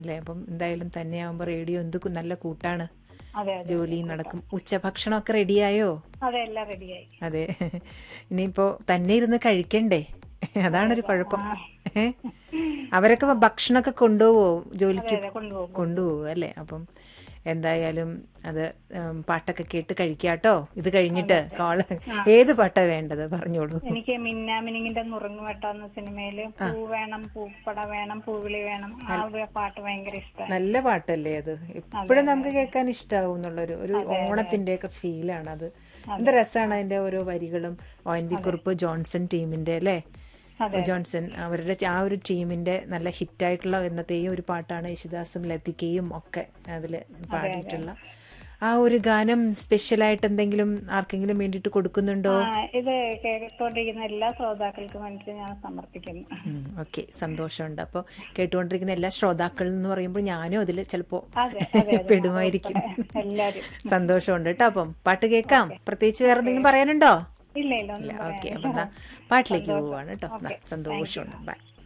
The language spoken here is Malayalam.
അല്ലേ അപ്പം എന്തായാലും തന്നെയാകുമ്പോൾ റേഡിയോ എന്ത് കു- നല്ല കൂട്ടാണ് അതെ അതെ ജോലി നടക്കും ഉച്ചഭക്ഷണമൊക്കെ റെഡിയായോ അതെ എല്ലാം റെഡിയായി അതെ ഇനിയിപ്പോ തന്നെ ഇരുന്ന് കഴിക്കണ്ടേ അതാണൊരു കുഴപ്പം ഏ? അവരൊക്കെ ഭക്ഷണമൊക്കെ കൊണ്ടുപോവോ ജോലിക്ക് അതെ കൊണ്ടുപോകും കൊണ്ടുപോകും അല്ലേ അപ്പം എന്തായാലും അത് ഉം, പാട്ടൊക്കെ കേട്ട് കഴിക്കാട്ടോ ഇത് കഴിഞ്ഞിട്ട് കോള് ഏത് പാട്ടാ വേണ്ടത് പറഞ്ഞോളൂ എനിക്ക് മിന്നാമിനിങ്ങിന്റെ നുറുങ്ങുവെട്ട എന്ന സിനിമയില് പൂ വേണം പൂപ്പട വേണം പൂവിളി വേണം ആ ഒരു പാട്ട് ഭയങ്കര ഇഷ്ടമാണ് നല്ല പാട്ടല്ലേ അത് എപ്പോഴും നമുക്ക് കേൾക്കാൻ ഇഷ്ടാവും എന്നുള്ളൊരു ഒരു ഓണത്തിന്റെ ഒക്കെ ഫീലാണ് അത് എന്ത് രസമാണ് അതിന്റെ ഓരോ വരികളും O N V Kurup Johnson ടീമിന്റെ അല്ലേ ജോൺസൺ അവരുടെ ആ ഒരു ടീമിന്റെ നല്ല ഹിറ്റായിട്ടുള്ള എന്നത്തെയും ഒരു പാട്ടാണ് യേശുദാസും ലതികയും ഒക്കെ അതിൽ പാടിയിട്ടുള്ള ആ ഒരു ഗാനം സ്പെഷ്യലായിട്ട് എന്തെങ്കിലും ആർക്കെങ്കിലും വേണ്ടിയിട്ട് കൊടുക്കുന്നുണ്ടോ ആ ഇത് കേട്ടോണ്ടിരിക്കുന്ന എല്ലാ ശ്രോതാക്കൾക്കും വേണ്ടിയിട്ട് ഞാൻ സമർപ്പിക്കുന്നു ഓക്കെ സന്തോഷമുണ്ട് അപ്പോൾ കേട്ടുകൊണ്ടിരിക്കുന്ന എല്ലാ ശ്രോതാക്കളും എന്ന് പറയുമ്പോൾ ഞാനും അതിൽ ചിലപ്പോൾ അതെ അതെ അതെ പെടുമായിരിക്കും എല്ലാരും സന്തോഷമുണ്ട് കേട്ടോ അപ്പം പാട്ട് കേൾക്കാം പ്രത്യേകിച്ച് വേറെ എന്തെങ്കിലും പറയാനുണ്ടോ ഇല്ല ഇല്ല ഒന്നും ഓക്കെ അപ്പം എന്നാ പാട്ടിലേക്ക് പോവാണ് കേട്ടോ എന്നാ, സന്തോഷമുണ്ട് ബൈ